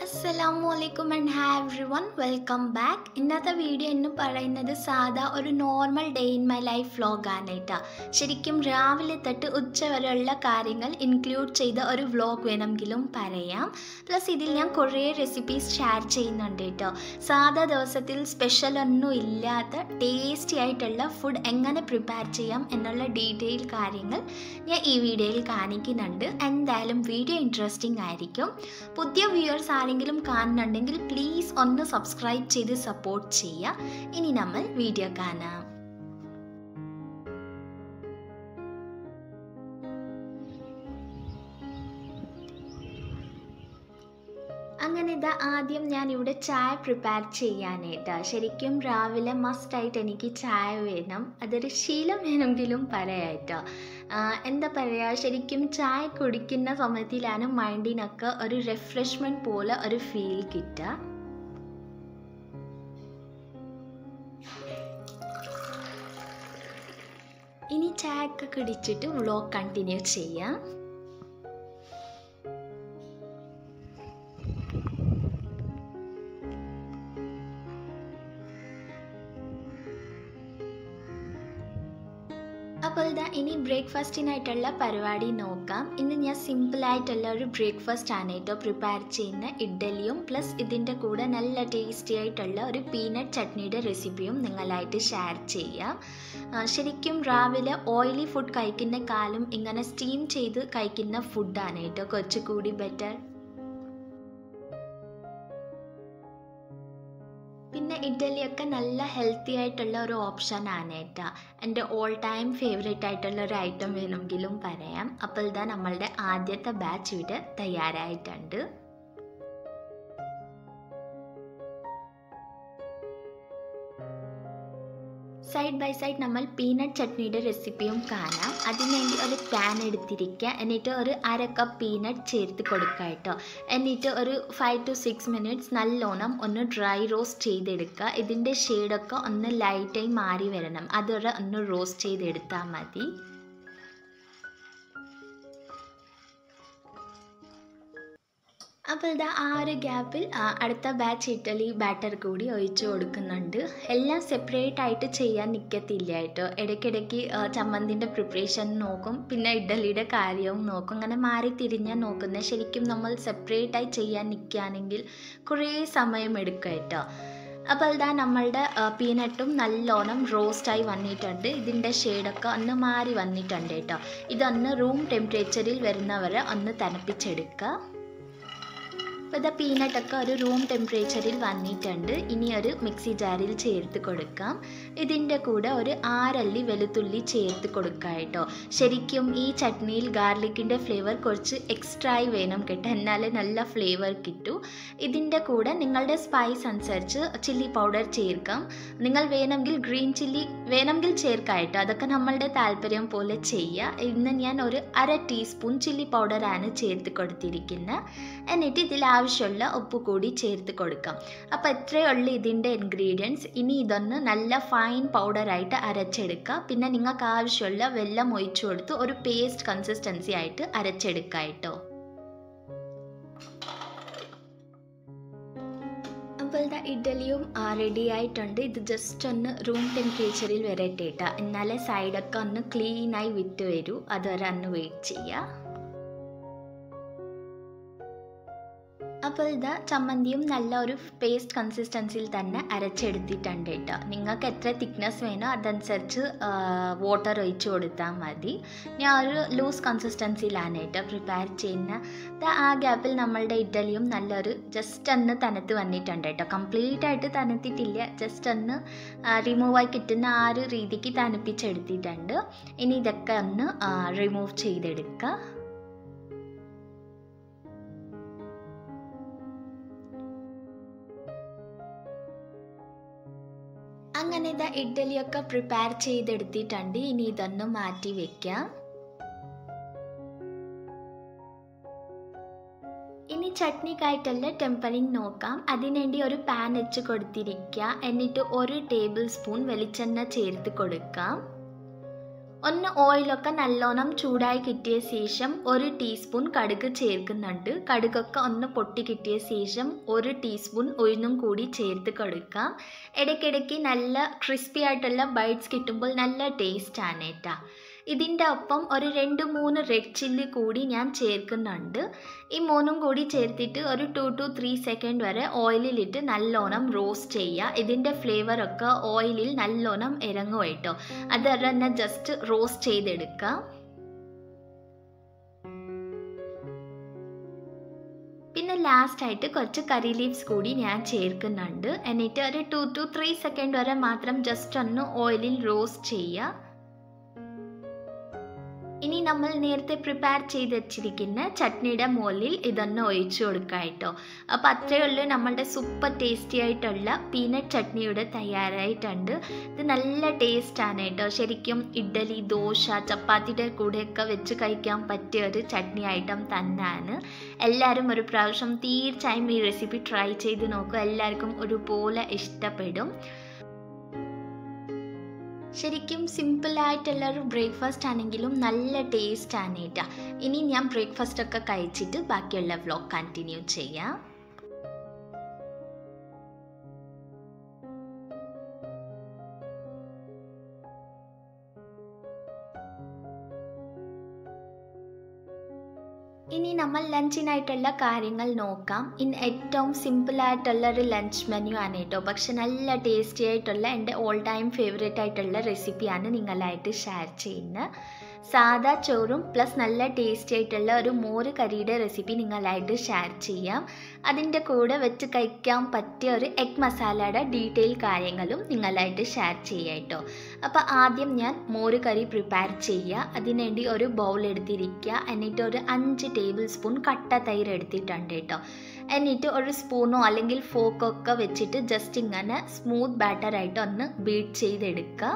അസ്സലാമു അലൈക്കും and hi everyone welcome back ഇന്നത്തെ വീഡിയോ എന്ന് പറയുന്നത് സാധാ ഒരു normal day in my life വ്ലോഗാനായിട്ടാണ് ശരിക്കും രാവിലെ തൊട്ട് ഉച്ച വരെയുള്ള കാര്യങ്ങൾ ഇൻക്ലൂഡ് ചെയ്ത ഒരു വ്ലോഗ് വേണമെങ്കിലും പറയാം പ്ലസ് ഇതിൽ ഞാൻ കുറേ റെസിപ്പീസ് ഷെയർ ചെയ്യുന്നുണ്ട് കേട്ടോ സാധാ ദിവസത്തിൽ സ്പെഷ്യൽ ഒന്നും ഇല്ലാത്ത ടേസ്റ്റി ആയിട്ടുള്ള ഫുഡ് എങ്ങനെ പ്രിപ്പയർ ചെയ്യാം എന്നുള്ള ഡീറ്റെയിൽ കാര്യങ്ങൾ ഞാൻ ഈ വീഡിയോയിൽ കാണിക്കുന്നുണ്ട് എന്തായാലും വീഡിയോ ഇൻട്രസ്റ്റിംഗ് ആയിരിക്കും പുതിയ വ്യൂവേഴ്സ് ആരെങ്കിലും കാണുന്നുണ്ടെങ്കിൽ പ്ലീസ് ഒന്ന് സബ്സ്ക്രൈബ് ചെയ്ത് സപ്പോർട്ട് ചെയ്യുക ഇനി നമ്മൾ വീഡിയോ കാണാം അങ്ങനെ ഇതാ ആദ്യം ഞാൻ ഇവിടെ ചായ പ്രിപ്പയർ ചെയ്യാനായിട്ട് ശരിക്കും രാവിലെ മസ്റ്റായിട്ട് എനിക്ക് ചായ വേണം അതൊരു ശീലം വേണമെങ്കിലും പറയാട്ടോ എന്താ പറയുക ശരിക്കും ചായ കുടിക്കുന്ന സമയത്തിലാണ് മൈൻഡിനൊക്കെ ഒരു റിഫ്രഷ്മെൻറ്റ് പോലെ ഒരു ഫീൽ കിട്ടുക ഇനി ചായ ഒക്കെ കുടിച്ചിട്ട് വ്ലോഗ് കണ്ടിന്യൂ ചെയ്യാം അപ്പോൾ ഇതാ ഇനി ബ്രേക്ക്ഫാസ്റ്റിനായിട്ടുള്ള പരിപാടി നോക്കാം ഇന്ന് ഞാൻ സിമ്പിളായിട്ടുള്ള ഒരു ബ്രേക്ക്ഫാസ്റ്റ് ആണ് കേട്ടോ പ്രിപ്പയർ ചെയ്യുന്ന ഇഡ്ഡലിയും പ്ലസ് ഇതിൻ്റെ കൂടെ നല്ല ടേസ്റ്റി ആയിട്ടുള്ള ഒരു പീനട്ട് ചട്നിയുടെ റെസിപ്പിയും നിങ്ങളായിട്ട് ഷെയർ ചെയ്യാം ശരിക്കും രാവിലെ ഓയിലി ഫുഡ് കഴിക്കുന്ന കാലം ഇങ്ങനെ സ്റ്റീം ചെയ്ത് കഴിക്കുന്ന ഫുഡാണ് കേട്ടോ കുറച്ചുകൂടി ബെറ്റർ പിന്നെ ഇഡ്ഡലിയൊക്കെ നല്ല ഹെൽത്തി ആയിട്ടുള്ള ഒരു ഓപ്ഷൻ ആണ് കേട്ടോ എൻ്റെ ഓൾ ടൈം ഫേവറേറ്റ് ആയിട്ടുള്ള ഒരു ഐറ്റം വേണമെങ്കിലും പറയാം അപ്പോൾ ഇതാ നമ്മളുടെ ആദ്യത്തെ ബാച്ച് ഇവിടെ തയ്യാറായിട്ടുണ്ട് സൈഡ് ബൈ സൈഡ് നമ്മൾ പീനട്ട് ചട്നിയുടെ റെസിപ്പിയും കാണാം അതിനുവേണ്ടി ഒരു പാൻ എടുത്തിരിക്കുക എന്നിട്ട് ഒരു അര കപ്പ് പീനട്ട് ചേർത്ത് കൊടുക്കുക കേട്ടോ എന്നിട്ട് ഒരു ഫൈവ് ടു സിക്സ് മിനിറ്റ്സ് നല്ലോണം ഒന്ന് ഡ്രൈ റോസ്റ്റ് ചെയ്തെടുക്കുക ഇതിൻ്റെ ഷെയ്ഡൊക്കെ ഒന്ന് ലൈറ്റായി മാറി വരണം അതുവരെ ഒന്ന് റോസ്റ്റ് ചെയ്തെടുത്താൽ മതി അപ്പോൾ ഇതാ ആ ഒരു ഗ്യാപ്പിൽ അടുത്ത ബാച്ച് ഇഡ്ഡലി ബാറ്റർ കൂടി ഒഴിച്ചു കൊടുക്കുന്നുണ്ട് എല്ലാം സെപ്പറേറ്റ് ആയിട്ട് ചെയ്യാൻ നിൽക്കത്തില്ല കേട്ടോ ഇടയ്ക്കിടയ്ക്ക് ചമ്മന്തിൻ്റെ പ്രിപ്പറേഷൻ നോക്കും പിന്നെ ഇഡ്ഡലിയുടെ കാര്യവും നോക്കും അങ്ങനെ മാറി തിരിഞ്ഞാൽ നോക്കുന്നത് ശരിക്കും നമ്മൾ സെപ്പറേറ്റ് ആയി ചെയ്യാൻ നിൽക്കുകയാണെങ്കിൽ കുറേ സമയം എടുക്കും കേട്ടോ അപ്പോൾ ഇതാ നമ്മളുടെ പീനട്ടും നല്ലോണം റോസ്റ്റായി വന്നിട്ടുണ്ട് ഇതിൻ്റെ ഷെയ്ഡൊക്കെ ഒന്ന് മാറി വന്നിട്ടുണ്ട് കേട്ടോ ഇതൊന്ന് റൂം ടെമ്പറേച്ചറിൽ വരുന്നവരെ ഒന്ന് തണുപ്പിച്ചെടുക്കുക അപ്പോൾ ഇത് പീനട്ടൊക്കെ ഒരു റൂം ടെമ്പറേച്ചറിൽ വന്നിട്ടുണ്ട് ഇനി ഒരു മിക്സി ജാറിൽ ചേർത്ത് കൊടുക്കാം ഇതിൻ്റെ കൂടെ ഒരു ആറല്ലി വെളുത്തുള്ളി ചേർത്ത് കൊടുക്കുക കേട്ടോ ശരിക്കും ഈ ചട്നിയിൽ ഗാർലിക്കിൻ്റെ ഫ്ലേവർ കുറച്ച് എക്സ്ട്രാ ആയി വേണം കേട്ടോ എന്നാലേ നല്ല ഫ്ലേവർ കിട്ടൂ ഇതിൻ്റെ കൂടെ നിങ്ങളുടെ സ്പൈസ് അനുസരിച്ച് ചില്ലി പൗഡർ ചേർക്കാം നിങ്ങൾ വേണമെങ്കിൽ ഗ്രീൻ ചില്ലി വേണമെങ്കിൽ ചേർക്കാം കേട്ടോ അതൊക്കെ നമ്മളുടെ താല്പര്യം പോലെ ചെയ്യുക ഇന്ന് ഞാൻ ഒരു അര ടീസ്പൂൺ ചില്ലി പൗഡറാണ് ചേർത്ത് കൊടുത്തിരിക്കുന്നത് എന്നിട്ട് ഇതിൽ ആവശ്യമുള്ള ഉപ്പ് കൂടി ചേർത്ത് കൊടുക്കാം അപ്പോൾ ഇത്രയേ ഉള്ളൂ ഇതിൻ്റെ ഇൻഗ്രീഡിയൻസ് ഇനി ഇതൊന്ന് നല്ല ഫൈൻ പൗഡറായിട്ട് അരച്ചെടുക്കുക പിന്നെ നിങ്ങൾക്ക് ആവശ്യമുള്ള വെള്ളം ഒഴിച്ചു കൊടുത്ത് ഒരു പേസ്റ്റ് കൺസിസ്റ്റൻസി ആയിട്ട് അരച്ചെടുക്കുക കേട്ടോ അപ്പോൾ ഇതാ ഇഡ്ഡലിയും റെഡി ആയിട്ടുണ്ട് ഇത് ജസ്റ്റ് ഒന്ന് റൂം ടെമ്പറേച്ചറിൽ വരട്ടെ കേട്ടോ എന്നാലേ സൈഡൊക്കെ ഒന്ന് ക്ലീനായി വിറ്റ് വരൂ അതുവരെ ഒന്ന് വെയിറ്റ് ചെയ്യുക അപ്പോൾ ഇതാ ചമ്മന്തിയും നല്ല ഒരു പേസ്റ്റ് കൺസിസ്റ്റൻസിയിൽ തന്നെ അരച്ചെടുത്തിട്ടുണ്ട് കേട്ടോ നിങ്ങൾക്ക് എത്ര തിക്നെസ് വേണോ അതനുസരിച്ച് വാട്ടർ ഒഴിച്ച് കൊടുത്താൽ മതി ഞാൻ ഒരു ലൂസ് കൺസിസ്റ്റൻസിയിലാണ് കേട്ടോ പ്രിപ്പയർ ചെയ്യുന്ന ആ ഗ്യാപ്പിൽ നമ്മളുടെ ഇഡ്ഡലിയും നല്ലൊരു ജസ്റ്റ് ഒന്ന് തണുത്ത് വന്നിട്ടുണ്ട് കേട്ടോ കംപ്ലീറ്റ് ആയിട്ട് തണുത്തിട്ടില്ല ജസ്റ്റ് ഒന്ന് റിമൂവായി കിട്ടുന്ന ആ ഒരു രീതിക്ക് തണുപ്പിച്ചെടുത്തിട്ടുണ്ട് ഇനി ഇതൊക്കെ ഒന്ന് റിമൂവ് ചെയ്തെടുക്കുക അങ്ങനെ ഇതാ ഇഡ്ഡലിയൊക്കെ പ്രിപ്പയർ ചെയ്തെടുത്തിട്ടുണ്ട് ഇനി ഇതൊന്ന് മാറ്റി വെക്കാം ഇനി ചട്നിക്കായിട്ടുള്ള ടെമ്പറിങ് നോക്കാം അതിനുവേണ്ടി ഒരു പാൻ വെച്ച് കൊടുത്തിരിക്കുക എന്നിട്ട് ഒരു ടേബിൾ സ്പൂൺ വെളിച്ചെണ്ണ ചേർത്ത് കൊടുക്കാം ഒന്ന് ഓയിലൊക്കെ നല്ലോണം ചൂടായി കിട്ടിയ ശേഷം ഒരു ടീസ്പൂൺ കടുക് ചേർക്കുന്നുണ്ട് കടുകൊക്കെ ഒന്ന് പൊട്ടി കിട്ടിയ ശേഷം ഒരു ടീസ്പൂൺ ഉഴുന്നും കൂടി ചേർത്ത് കൊടുക്കാം ഇടയ്ക്കിടയ്ക്ക് നല്ല ക്രിസ്പി ആയിട്ടുള്ള ബൈറ്റ്സ് കിട്ടുമ്പോൾ നല്ല ടേസ്റ്റ് ആണ് കേട്ടോ ഇതിൻ്റെ ഒപ്പം ഒരു രണ്ട് മൂന്ന് റെഡ് ചില്ലി കൂടി ഞാൻ ചേർക്കുന്നുണ്ട് ഈ മൂന്നും കൂടി ചേർത്തിട്ട് ഒരു ടു ടു ത്രീ സെക്കൻഡ് വരെ ഓയിലിലിട്ട് നല്ലോണം റോസ്റ്റ് ചെയ്യുക ഇതിൻ്റെ ഫ്ലേവറൊക്കെ ഓയിലിൽ നല്ലോണം ഇറങ്ങും കേട്ടോ അത് തന്നെ ജസ്റ്റ് റോസ്റ്റ് ചെയ്തെടുക്കുക പിന്നെ ലാസ്റ്റ് ആയിട്ട് കുറച്ച് കറി ലീവ്സ് കൂടി ഞാൻ ചേർക്കുന്നുണ്ട് എന്നിട്ട് ഒരു ടു ടു ത്രീ സെക്കൻഡ് വരെ മാത്രം ജസ്റ്റ് ഒന്ന് ഓയിലിൽ റോസ്റ്റ് ചെയ്യുക ഇനി നമ്മൾ നേരത്തെ പ്രിപ്പയർ ചെയ്ത് വെച്ചിരിക്കുന്ന ചട്നിയുടെ മുകളിൽ ഇതൊന്ന് ഒഴിച്ചു കൊടുക്കാം കേട്ടോ അപ്പോൾ അത്രയേ ഉള്ളൂ നമ്മളുടെ സൂപ്പർ ടേസ്റ്റി ആയിട്ടുള്ള പീനട്ട് ചട്നിയുടെ തയ്യാറായിട്ടുണ്ട് ഇത് നല്ല ടേസ്റ്റാണ് കേട്ടോ ശരിക്കും ഇഡ്ഡലി ദോശ ചപ്പാത്തിയുടെ കൂടെയൊക്കെ വെച്ച് കഴിക്കാൻ പറ്റിയ ഒരു ചട്നി ഐറ്റം തന്നെയാണ് എല്ലാവരും ഒരു പ്രാവശ്യം തീർച്ചയായും ഈ റെസിപ്പി ട്രൈ ചെയ്ത് നോക്കുക എല്ലാവർക്കും ഒരുപോലെ ഇഷ്ടപ്പെടും ശരിക്കും സിമ്പിളായിട്ടുള്ള ഒരു ബ്രേക്ക്ഫാസ്റ്റ് ആണെങ്കിലും നല്ല ടേസ്റ്റ് ആണ് കേട്ടോ ഇനി ഞാൻ ബ്രേക്ക്ഫാസ്റ്റ് ഒക്കെ കഴിച്ചിട്ട് ബാക്കിയുള്ള വ്ലോഗ് കണ്ടിന്യൂ ചെയ്യാം ഇനി നമ്മൾ ലഞ്ചിനായിട്ടുള്ള കാര്യങ്ങൾ നോക്കാം ഇന്ന് ഏറ്റവും സിമ്പിളായിട്ടുള്ള ഒരു ലഞ്ച് മെനു ആണ് കേട്ടോ പക്ഷെ നല്ല ടേസ്റ്റി ആയിട്ടുള്ള എൻ്റെ ഓൾ ടൈം ഫേവറേറ്റ് ആയിട്ടുള്ള റെസിപ്പിയാണ് നിങ്ങളായിട്ട് ഷെയർ ചെയ്യുന്നത് സാദാ ചോറും പ്ലസ് നല്ല ടേസ്റ്റി ആയിട്ടുള്ള ഒരു മോര് കറിയുടെ റെസിപ്പി നിങ്ങളായിട്ട് ഷെയർ ചെയ്യാം അതിൻ്റെ കൂടെ വെച്ച് കഴിക്കാൻ പറ്റിയ ഒരു എഗ് മസാലയുടെ ഡീറ്റെയിൽ കാര്യങ്ങളും നിങ്ങളായിട്ട് ഷെയർ ചെയ്യാം കേട്ടോ അപ്പോൾ ആദ്യം ഞാൻ മോര് കറി പ്രിപ്പയർ ചെയ്യുക അതിനുവേണ്ടി ഒരു ബൗൾ എടുത്തിരിക്കുക എന്നിട്ട് ഒരു അഞ്ച് ടേബിൾ സ്പൂൺ കട്ട തൈര് എടുത്തിട്ടുണ്ട് കേട്ടോ എന്നിട്ട് ഒരു സ്പൂണോ അല്ലെങ്കിൽ ഫോക്കൊക്കെ വെച്ചിട്ട് ജസ്റ്റ് ഇങ്ങനെ സ്മൂത്ത് ബാറ്ററായിട്ട് ഒന്ന് ബീറ്റ് ചെയ്തെടുക്കുക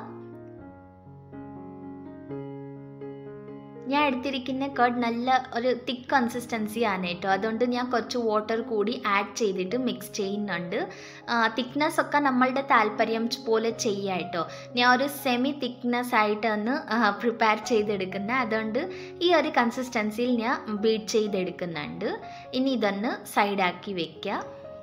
ഞാൻ എടുത്തിരിക്കുന്ന കർഡ് നല്ല ഒരു തിക്ക് കൺസിസ്റ്റൻസി ആണ് കേട്ടോ അതുകൊണ്ട് ഞാൻ കുറച്ച് വാട്ടർ കൂടി ആഡ് ചെയ്തിട്ട് മിക്സ് ചെയ്യുന്നുണ്ട് തിക്നെസ് ഒക്കെ നമ്മളുടെ താല്പര്യം പോലെ ചെയ്യാം കേട്ടോ ഞാൻ ഒരു സെമി തിക്നെസ് ആയിട്ടാണ് പ്രിപ്പയർ ചെയ്തെടുക്കുന്നത് അതുകൊണ്ട് ഈ ഒരു കൺസിസ്റ്റൻസിയിൽ ഞാൻ ബീറ്റ് ചെയ്തെടുക്കുന്നുണ്ട് ഇനി ഇതൊന്ന് സൈഡാക്കി വെക്കുക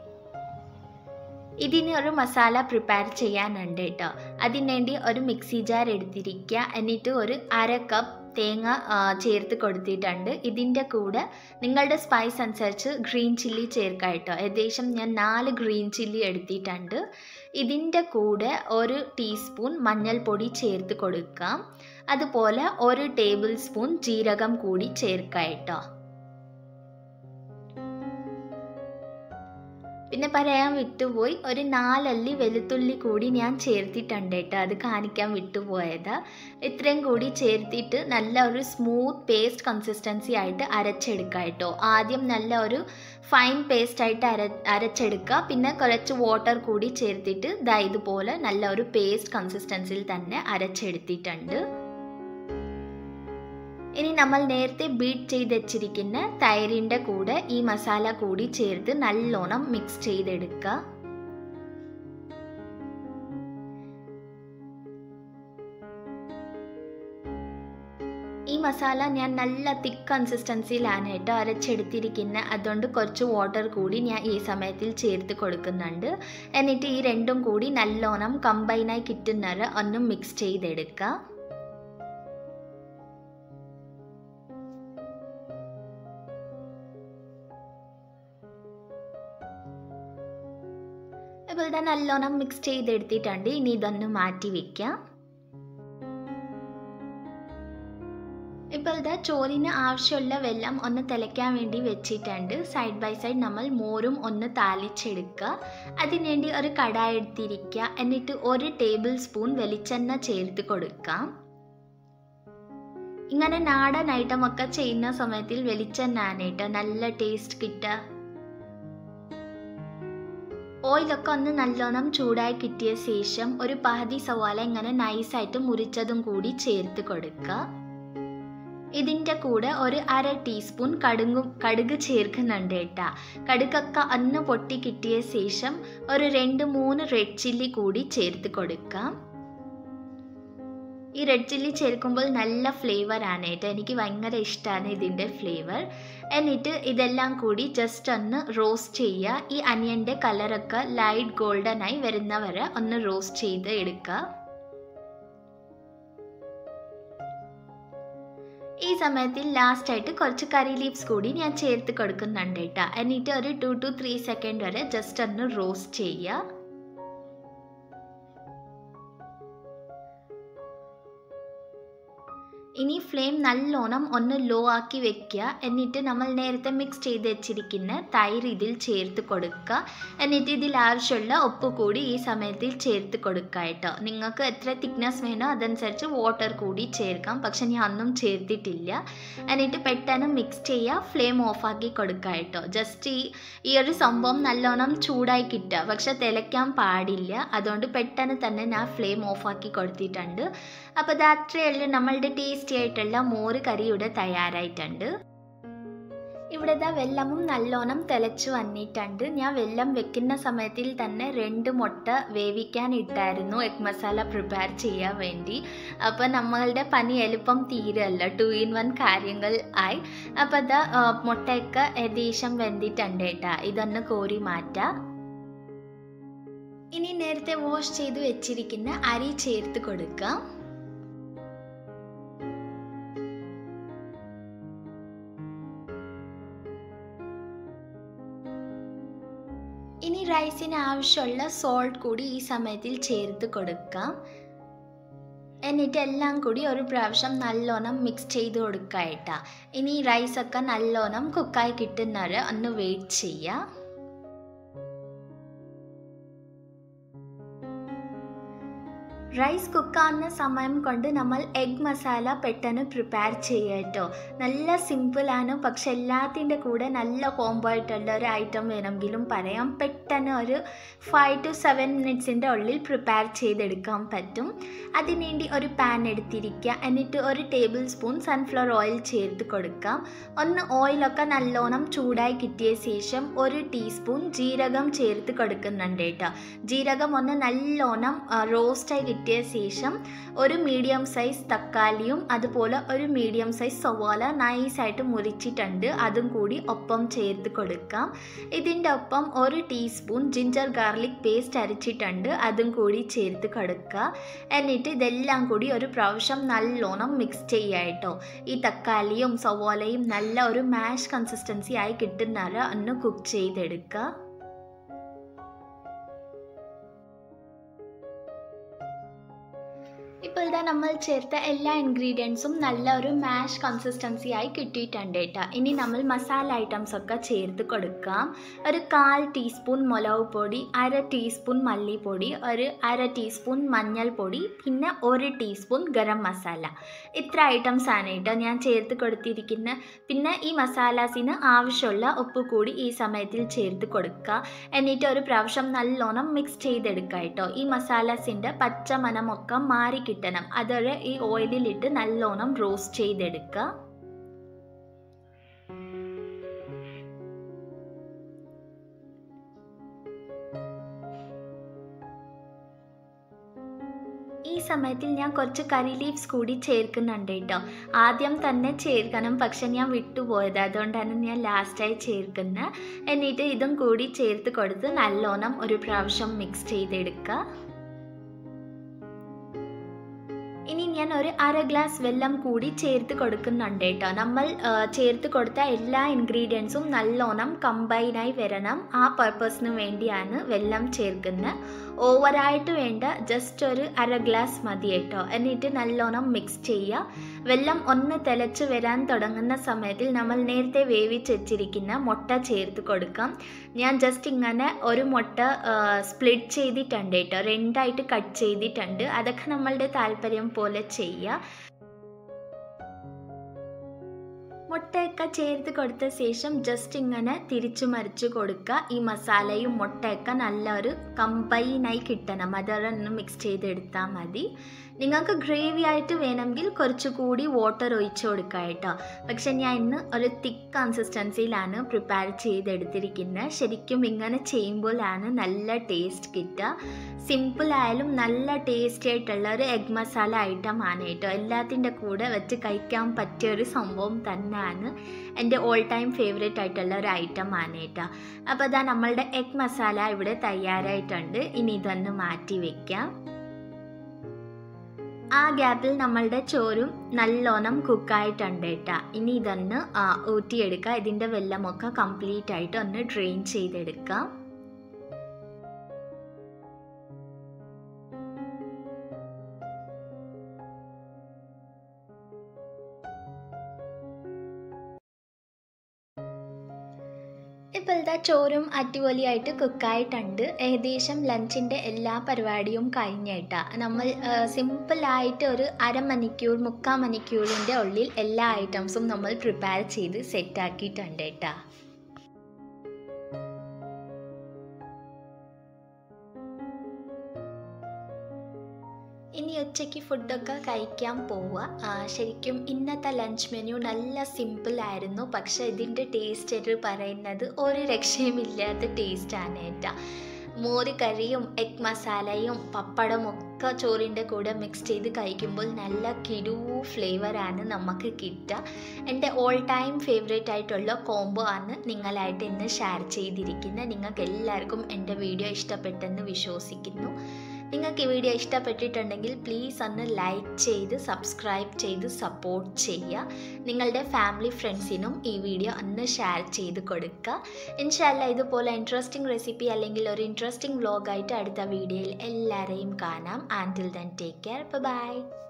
ഇതിന് ഒരു മസാല പ്രിപ്പയർ ചെയ്യാനുണ്ട് കേട്ടോ അതിനുവേണ്ടി ഒരു മിക്സി ജാർ എടുത്തിരിക്കുക എന്നിട്ട് ഒരു അര കപ്പ് തേങ്ങ ചേർത്ത് കൊടുത്തിട്ടുണ്ട് ഇതിൻ്റെ കൂടെ നിങ്ങളുടെ സ്പൈസ് അനുസരിച്ച് ഗ്രീൻ ചില്ലി ചേർക്കാം കേട്ടോ ഏകദേശം ഞാൻ നാല് ഗ്രീൻ ചില്ലി എടുത്തിട്ടുണ്ട് ഇതിൻ്റെ കൂടെ ഒരു ടീസ്പൂൺ മഞ്ഞൾപ്പൊടി ചേർത്ത് കൊടുക്കാം അതുപോലെ ഒരു ടേബിൾ സ്പൂൺ ജീരകം കൂടി ചേർക്കാം കേട്ടോ പിന്നെ പറയാൻ വിട്ടുപോയി ഒരു നാലല്ലി വെളുത്തുള്ളി കൂടി ഞാൻ ചേർത്തിട്ടുണ്ട് കേട്ടോ അത് കാണിക്കാൻ വിട്ടുപോയത് ഇത്രയും കൂടി ചേർത്തിട്ട് നല്ല ഒരു സ്മൂത്ത് പേസ്റ്റ് കൺസിസ്റ്റൻസി ആയിട്ട് അരച്ചെടുക്കുക കേട്ടോ ആദ്യം നല്ല ഒരു ഫൈൻ പേസ്റ്റ് ആയിട്ട് അര അരച്ചെടുക്കുക പിന്നെ കുറച്ച് വാട്ടർ കൂടി ചേർത്തിട്ട് ദാ ഇതുപോലെ നല്ല ഒരു പേസ്റ്റ് കൺസിസ്റ്റൻസിയിൽ തന്നെ അരച്ചെടുത്തിട്ടുണ്ട് ഇനി നമ്മൾ നേരത്തെ ബീറ്റ് ചെയ്ത് വെച്ചിരിക്കുന്ന തൈരിൻ്റെ കൂടെ ഈ മസാല കൂടി ചേർത്ത് നല്ലോണം മിക്സ് ചെയ്തെടുക്കുക ഈ മസാല ഞാൻ നല്ല തിക്ക് കൺസിസ്റ്റൻസിയിലാണ് കേട്ടോ അരച്ചെടുത്തിരിക്കുന്നത് അതുകൊണ്ട് കുറച്ച് വാട്ടർ കൂടി ഞാൻ ഈ സമയത്തിൽ ചേർത്ത് കൊടുക്കുന്നുണ്ട് എന്നിട്ട് ഈ രണ്ടും കൂടി നല്ലോണം കമ്പൈനായി കിട്ടുന്നവരെ ഒന്ന് മിക്സ് ചെയ്തെടുക്കുക ഇപ്പോൾ ഇത് നല്ലോണം മിക്സ് ചെയ്തെടുത്തിട്ടുണ്ട് ഇനി ഇതൊന്ന് മാറ്റി വെക്കാം ഇപ്പോൾ ഇതാ ചോറിന് ആവശ്യമുള്ള വെള്ളം ഒന്ന് തിളയ്ക്കാൻ വേണ്ടി വെച്ചിട്ടുണ്ട് സൈഡ് ബൈ സൈഡ് നമ്മൾ മോരും ഒന്ന് താളിച്ചെടുക്കുക അതിനുവേണ്ടി ഒരു കടായി എടുത്തിരിക്കുക എന്നിട്ട് ഒരു ടേബിൾ സ്പൂൺ വെളിച്ചെണ്ണ ചേർത്ത് കൊടുക്കാം ഇങ്ങനെ നാടൻ ഐറ്റം ഒക്കെ ചെയ്യുന്ന സമയത്തിൽ വെളിച്ചെണ്ണ ആണ് കേട്ടോ നല്ല ടേസ്റ്റ് കിട്ടുക ഓയിലൊക്കെ ഒന്ന് നല്ലോണം ചൂടായി കിട്ടിയ ശേഷം ഒരു പാതി സവാള ഇങ്ങനെ നൈസായിട്ട് മുറിച്ചതും കൂടി ചേർത്ത് കൊടുക്കുക ഇതിൻ്റെ കൂടെ ഒരു അര ടീസ്പൂൺ കടുകും കടുക് ചേർക്കുന്നുണ്ട് കേട്ടാ കടുകൊക്കെ ഒന്ന് പൊട്ടി കിട്ടിയ ശേഷം ഒരു രണ്ട് മൂന്ന് റെഡ് ചില്ലി കൂടി ചേർത്ത് കൊടുക്കാം ഈ റെഡ് ചില്ലി ചേർക്കുമ്പോൾ നല്ല ഫ്ലേവർ ആണ് കേട്ടോ എനിക്ക് ഭയങ്കര ഇഷ്ടമാണ് ഇതിൻ്റെ ഫ്ലേവർ എന്നിട്ട് ഇതെല്ലാം കൂടി ജസ്റ്റ് ഒന്ന് റോസ്റ്റ് ചെയ്യുക ഈ അനിയൻ്റെ കളറൊക്കെ ലൈറ്റ് ഗോൾഡൻ ആയി വരുന്നവരെ ഒന്ന് റോസ്റ്റ് ചെയ്ത് എടുക്കുക ഈ സമയത്തിൽ ലാസ്റ്റായിട്ട് കുറച്ച് കറി ലീവ്സ് കൂടി ഞാൻ ചേർത്ത് കൊടുക്കുന്നുണ്ട് കേട്ടോ എന്നിട്ട് ഒരു ടു ടു ത്രീ സെക്കൻഡ് വരെ ജസ്റ്റ് ഒന്ന് റോസ്റ്റ് ചെയ്യുക ഇനി ഫ്ലെയിം നല്ലോണം ഒന്ന് ലോ ആക്കി വെക്കുക എന്നിട്ട് നമ്മൾ നേരത്തെ മിക്സ് ചെയ്ത് വെച്ചിരിക്കുന്ന തൈര് ഇതിൽ ചേർത്ത് കൊടുക്കുക എന്നിട്ട് ഇതിൽ ആവശ്യമുള്ള ഉപ്പ് കൂടി ഈ സമയത്തിൽ ചേർത്ത് കൊടുക്കുക കേട്ടോ നിങ്ങൾക്ക് എത്ര തിക്നെസ് വേണോ അതനുസരിച്ച് വാട്ടർ കൂടി ചേർക്കാം പക്ഷെ ഞാൻ ഒന്നും ചേർത്തിട്ടില്ല എന്നിട്ട് പെട്ടെന്ന് മിക്സ് ചെയ്യുക ഫ്ലെയിം ഓഫാക്കി കൊടുക്കുക കേട്ടോ ജസ്റ്റ് ഈ ഈ ഒരു സംഭവം നല്ലോണം ചൂടായി കിട്ടുക പക്ഷെ തിളയ്ക്കാൻ പാടില്ല അതുകൊണ്ട് പെട്ടെന്ന് തന്നെ ഞാൻ ഫ്ലെയിം ഓഫാക്കി കൊടുത്തിട്ടുണ്ട് അപ്പോൾ അത് അത്രയുള്ളൂ നമ്മളുടെ ടേസ്റ്റി ആയിട്ടുള്ള മോര് കറി ഇവിടെ തയ്യാറായിട്ടുണ്ട് ഇവിടെ ഇതാ വെള്ളമും നല്ലോണം തിളച്ചു വന്നിട്ടുണ്ട് ഞാൻ വെള്ളം വെക്കുന്ന സമയത്തിൽ തന്നെ രണ്ട് മുട്ട വേവിക്കാൻ ഇട്ടായിരുന്നു എഗ് മസാല പ്രിപ്പയർ ചെയ്യാൻ വേണ്ടി അപ്പോൾ നമ്മളുടെ പനി എളുപ്പം തീരല്ല ടു ഇൻ വൺ കാര്യങ്ങൾ ആയി അപ്പോൾ അതാ മുട്ടയൊക്കെ ഏകദേശം വെന്തിട്ടുണ്ട് കേട്ടാ ഇതൊന്ന് കോരി മാറ്റാം ഇനി നേരത്തെ വാഷ് ചെയ്ത് വെച്ചിരിക്കുന്ന അരി ചേർത്ത് കൊടുക്കാം ഇനി റൈസിന് ആവശ്യമുള്ള സോൾട്ട് കൂടി ഈ സമയത്തിൽ ചേർത്ത് കൊടുക്കാം എന്നിട്ട് എല്ലാം കൂടി ഒരു പ്രാവശ്യം നല്ലോണം മിക്സ് ചെയ്ത് കൊടുക്കായിട്ടാ ഇനി റൈസൊക്കെ നല്ലോണം കുക്കായി കിട്ടുന്നവരെ ഒന്ന് വെയിറ്റ് ചെയ്യാം റൈസ് കുക്കാവുന്ന സമയം കൊണ്ട് നമ്മൾ എഗ് മസാല പെട്ടെന്ന് പ്രിപ്പയർ ചെയ്യുക കേട്ടോ നല്ല സിമ്പിളാണ് പക്ഷെ എല്ലാത്തിൻ്റെ കൂടെ നല്ല കോംബോ ആയിട്ടുള്ള ഒരു ഐറ്റം വേണമെങ്കിലും പറയാം പെട്ടെന്ന് ഒരു ഫൈവ് ടു സെവൻ മിനിറ്റ്സിൻ്റെ ഉള്ളിൽ പ്രിപ്പയർ ചെയ്തെടുക്കാൻ പറ്റും അതിനുവേണ്ടി ഒരു പാൻ എടുത്തിരിക്കുക എന്നിട്ട് ഒരു ടേബിൾ സ്പൂൺ സൺഫ്ലവർ ഓയിൽ ചേർത്ത് കൊടുക്കാം ഒന്ന് ഓയിലൊക്കെ നല്ലോണം ചൂടായി കിട്ടിയ ശേഷം ഒരു ടീസ്പൂൺ ജീരകം ചേർത്ത് കൊടുക്കുന്നുണ്ട് കേട്ടോ ജീരകം ഒന്ന് നല്ലോണം റോസ്റ്റായി കിട്ടിയ ശേഷം ഒരു മീഡിയം സൈസ് തക്കാളിയും അതുപോലെ ഒരു മീഡിയം സൈസ് സവാള നൈസായിട്ട് മുറിച്ചിട്ടുണ്ട് അതും കൂടി ഒപ്പം ചേർത്ത് കൊടുക്കാം ഇതിൻ്റെ ഒപ്പം ഒരു ടീസ്പൂൺ ജിഞ്ചർ ഗാർലിക് പേസ്റ്റ് അരച്ചിട്ടുണ്ട് അതും കൂടി ചേർത്ത് കൊടുക്കുക എന്നിട്ട് ഇതെല്ലാം കൂടി ഒരു പ്രാവശ്യം നല്ലോണം മിക്സ് ചെയ്യുക കേട്ടോ ഈ തക്കാളിയും സവാളയും നല്ല ഒരു മാഷ് കൺസിസ്റ്റൻസി ആയി കിട്ടുന്നവരെ ഒന്ന് കുക്ക് ചെയ്തെടുക്കുക ഇപ്പോൾ ഇതാ നമ്മൾ ചേർത്ത എല്ലാ ഇൻഗ്രീഡിയൻസും നല്ല ഒരു മാഷ് കൺസിസ്റ്റൻസി ആയി കിട്ടിയിട്ടുണ്ട് കേട്ടോ ഇനി നമ്മൾ മസാല ഐറ്റംസ് ഒക്കെ ചേർത്ത് കൊടുക്കാം ഒരു കാൽ ടീസ്പൂൺ മുളക് പൊടി അര ടീസ്പൂൺ മല്ലിപ്പൊടി ഒരു അര ടീസ്പൂൺ മഞ്ഞൾപ്പൊടി പിന്നെ ഒരു ടീസ്പൂൺ ഗരം മസാല ഇത്ര ഐറ്റംസ് ആണ് കേട്ടോ ഞാൻ ചേർത്ത് കൊടുത്തിരിക്കുന്ന പിന്നെ ഈ മസാലാസിന് ആവശ്യമുള്ള ഉപ്പ് കൂടി ഈ സമയത്തിൽ ചേർത്ത് കൊടുക്കുക എന്നിട്ട് ഒരു പ്രാവശ്യം നല്ലോണം മിക്സ് ചെയ്തെടുക്കുക കേട്ടോ ഈ മസാലാസിൻ്റെ പച്ച മണമൊക്കെ മാറി കിട്ടണം അതുവരെ ഈ ഓയിലിലിട്ട് നല്ലോണം റോസ്റ്റ് ചെയ്തെടുക്കുക ഈ സമയത്തിൽ ഞാൻ കുറച്ച് കറി ലീവ്സ് കൂടി ചേർക്കുന്നുണ്ട് കേട്ടോ ആദ്യം തന്നെ ചേർക്കണം പക്ഷെ ഞാൻ വിട്ടുപോയത് അതുകൊണ്ടാണ് ഞാൻ ലാസ്റ്റായി ചേർക്കുന്നത് എന്നിട്ട് ഇതും കൂടി ചേർത്ത് കൊടുത്ത് നല്ലോണം ഒരു പ്രാവശ്യം മിക്സ് ചെയ്തെടുക്കുക ഇനി ഞാൻ ഒരു അര ഗ്ലാസ് വെള്ളം കൂടി ചേർത്ത് കൊടുക്കുന്നുണ്ട് കേട്ടോ നമ്മൾ ചേർത്ത് കൊടുത്ത എല്ലാ ഇൻഗ്രീഡിയൻസും നല്ലോണം കമ്പൈനായി വരണം ആ പർപ്പസിന് വേണ്ടിയാണ് വെള്ളം ചേർക്കുന്നത് ഓവറായിട്ട് വേണ്ട ജസ്റ്റ് ഒരു അര ഗ്ലാസ് മതി കേട്ടോ എന്നിട്ട് നല്ലോണം മിക്സ് ചെയ്യുക വെള്ളം ഒന്ന് തിളച്ച് വരാൻ തുടങ്ങുന്ന സമയത്തിൽ നമ്മൾ നേരത്തെ വേവിച്ച് വെച്ചിരിക്കുന്ന മുട്ട ചേർത്ത് കൊടുക്കാം ഞാൻ ജസ്റ്റ് ഇങ്ങനെ ഒരു മുട്ട സ്പ്ലിറ്റ് ചെയ്തിട്ടുണ്ട് കേട്ടോ രണ്ടായിട്ട് കട്ട് ചെയ്തിട്ടുണ്ട് അതൊക്കെ നമ്മളുടെ താല്പര്യം പോലെ ചെയ്യുക മുട്ടയൊക്കെ ചേർത്ത് കൊടുത്ത ശേഷം ജസ്റ്റ് ഇങ്ങനെ തിരിച്ചു മറിച്ച് കൊടുക്കുക ഈ മസാലയും മുട്ടയൊക്കെ നല്ലൊരു കമ്പൈനായി കിട്ടണം അതൊന്ന് മിക്സ് ചെയ്തെടുത്താൽ മതി നിങ്ങൾക്ക് ഗ്രേവി ആയിട്ട് വേണമെങ്കിൽ കുറച്ചുകൂടി വാട്ടർ ഒഴിച്ച് കൊടുക്കുക കേട്ടോ പക്ഷെ ഞാൻ ഇന്ന് ഒരു തിക്ക് കൺസിസ്റ്റൻസിയിലാണ് പ്രിപ്പയർ ചെയ്തെടുത്തിരിക്കുന്നത് ശരിക്കും ഇങ്ങനെ ചെയ്യുമ്പോഴാണ് നല്ല ടേസ്റ്റ് കിട്ടുക സിമ്പിൾ ആയാലും നല്ല ടേസ്റ്റി ആയിട്ടുള്ള ഒരു എഗ് മസാല ഐറ്റം ആണ് കേട്ടോ എല്ലാത്തിൻ്റെ കൂടെ വെച്ച് കഴിക്കാൻ പറ്റിയ ഒരു സംഭവം തന്നെയാണ് എൻ്റെ ഓൾ ടൈം ഫേവറേറ്റ് ആയിട്ടുള്ള ഒരു ഐറ്റം ആണ് കേട്ടോ അപ്പോൾ അതാ നമ്മളുടെ എഗ് മസാല ഇവിടെ തയ്യാറായിട്ടുണ്ട് ഇനി ഇതൊന്ന് മാറ്റി വെക്കാം ആ ഗ്യാപ്പിൽ നമ്മളുടെ ചോറും നല്ലോണം കുക്കായിട്ടുണ്ട് കേട്ടോ ഇനി ഇതൊന്ന് ഊറ്റിയെടുക്കുക ഇതിൻ്റെ വെള്ളമൊക്കെ കംപ്ലീറ്റ് ആയിട്ട് ഒന്ന് ഡ്രെയിൻ ചെയ്തെടുക്കാം ഇപ്പോഴത്തെ ചോറും അടിപൊളിയായിട്ട് കുക്കായിട്ടുണ്ട് ഏകദേശം ലഞ്ചിൻ്റെ എല്ലാ പരിപാടിയും കഴിഞ്ഞിട്ടാ നമ്മൾ സിമ്പിളായിട്ട് ഒരു അരമണിക്കൂർ മുക്കാൽ മണിക്കൂറിൻ്റെ ഉള്ളിൽ എല്ലാ ഐറ്റംസും നമ്മൾ പ്രിപ്പയർ ചെയ്ത് സെറ്റാക്കിയിട്ടുണ്ട് കേട്ടോ ഇനി ഉച്ചയ്ക്ക് ഫുഡൊക്കെ കഴിക്കാൻ പോവുക ശരിക്കും ഇന്നത്തെ ലഞ്ച് മെനു നല്ല സിമ്പിൾ ആയിരുന്നു പക്ഷെ ഇതിൻ്റെ ടേസ്റ്റ് പറയുന്നത് ഒരു രക്ഷയുമില്ലാത്ത ടേസ്റ്റാണ് ഏട്ടാ മോര് കറിയും എഗ് മസാലയും പപ്പടം ഒക്കെ ചോറിൻ്റെ കൂടെ മിക്സ് ചെയ്ത് കഴിക്കുമ്പോൾ നല്ല കിടു ഫ്ലേവറാണ് നമുക്ക് കിട്ടുക എൻ്റെ ഓൾ ടൈം ഫേവറേറ്റ് ആയിട്ടുള്ള കോംബോ ആണ് നിങ്ങളായിട്ട് ഇന്ന് ഷെയർ ചെയ്തിരിക്കുന്നത് നിങ്ങൾക്ക് എല്ലാവർക്കും എൻ്റെ വീഡിയോ ഇഷ്ടപ്പെട്ടെന്ന് വിശ്വസിക്കുന്നു നിങ്ങൾക്ക് ഈ വീഡിയോ ഇഷ്ടപ്പെട്ടിട്ടുണ്ടെങ്കിൽ പ്ലീസ് ഒന്ന് ലൈക്ക് ചെയ്ത് സബ്സ്ക്രൈബ് ചെയ്ത് സപ്പോർട്ട് ചെയ്യുക നിങ്ങളുടെ ഫാമിലി ഫ്രണ്ട്സിനും ഈ വീഡിയോ ഒന്ന് ഷെയർ ചെയ്ത് കൊടുക്കുക ഇൻഷാല്ല ഇതുപോലെ ഇൻട്രസ്റ്റിംഗ് റെസിപ്പി അല്ലെങ്കിൽ ഒരു ഇൻട്രസ്റ്റിംഗ് വ്ലോഗായിട്ട് അടുത്ത വീഡിയോയിൽ എല്ലാവരെയും കാണാം until then take care by